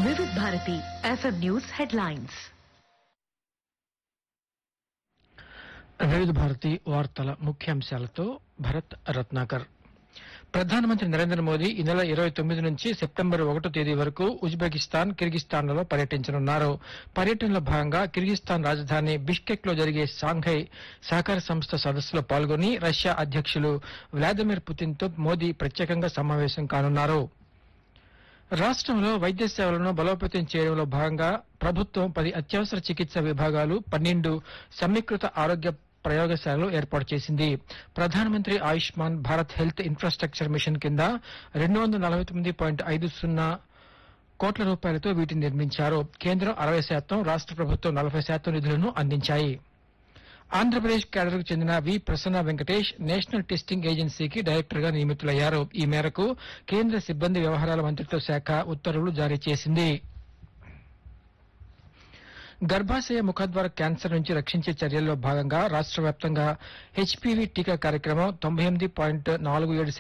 వివిధ Bharati FM news headlines వివిధ భారతి వార్తల ముఖ్యాంశాలతో భరత్ రత్నాకర్ ప్రధానమంత్రి నరేంద్ర మోదీ ఈ నెల ఇరవై తొమ్మిది నుంచి సెప్టెంబర్ ఒకటో తేదీ వరకు ఉజ్బెకిస్తాన్ కిర్గిస్తాన్లలో పర్యటించనున్నారు పర్యటనలో భాగంగా కిర్గిస్తాన్ రాజధాని బిష్కెక్ లో జరిగే షాంఘై సహకార సంస్థ సదస్సులో పాల్గొని రష్యా అధ్యక్షులు వ్లాదిమిర్ పుతిన్ తో మోదీ ప్రత్యేకంగా సమావేశం కానున్నారు రాష్ట్రంలో వైద్య సేవలను బలోపేతం చేయడంలో భాగంగా ప్రభుత్వం పది అత్యవసర చికిత్స విభాగాలు పన్నెండు సమీకృత ఆరోగ్య ప్రయోగశాలలు ఏర్పాటు చేసింది ప్రధానమంత్రి Ayushman Bharat health infrastructure mission కింద రెండు వందల నలభై తొమ్మిది పాయింట్ ఐదు సున్నా కోట్ల రూపాయలతో వీటిని నిర్మించారు కేంద్రం అరవై శాతం రాష్ట్ర ప్రభుత్వం నలభై శాతం నిధులను అందించాయి ఆంధ్రప్రదేశ్ కేడర్కు చెందిన V Prasanna Venkatesh national testing ఏజెన్సీకి డైరెక్టర్ గా నియమితులయ్యారు ఈ మేరకు కేంద్ర సిబ్బంది వ్యవహారాల మంత్రిత్వ శాఖ ఉత్తర్వులు జారీ చేసింది గర్భాశయ ముఖద్వార క్యాన్సర్ నుంచి రక్షించే చర్యల్లో భాగంగా రాష్ట్ర వ్యాప్తంగా హెచ్పివి టీకా కార్యక్రమం తొంభై ఎనిమిది పాయింట్ నాలుగు ఏడు